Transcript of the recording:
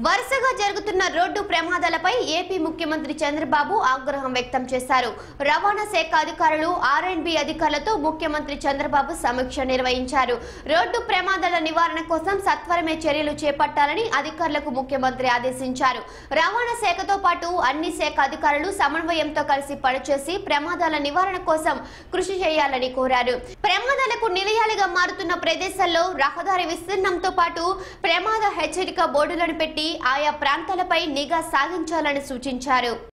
వరుసగా జరుగుతున్న road ప్రమాదాలపై AP ముఖ్యమంత్రి చంద్రబాబు ఆగ్రహం వ్యక్తం చేశారు రవాణా శాఖ అధికారులు ఆర్ అండ్ బి అధికారులతో ముఖ్యమంత్రి చంద్రబాబు సమీక్ష నిర్వహించారు రోడ్డు ప్రమాదాల నివారణ కోసం సత్వరమే చర్యలు చేపట్టాలని అధికారులకు ముఖ్యమంత్రి ఆదేశించారు రవాణా శాఖతో పాటు అన్ని శాఖ అధికారులు సమన్వయంతో కలిసి పనిచేసి ప్రమాదాల నివారణ కోసం కృషి చేయాలని కోరారు ప్రమాదాలకు నిలయాలుగా మారుతున్న ప్రదేశాల్లో రహదారి విస్తీర్ణంతో పాటు ప్రమాద హెచ్చరిక బోర్డులను పెట్టి ఆయా ప్రాంతాలపై నిఘా సాగించాలని సూచించారు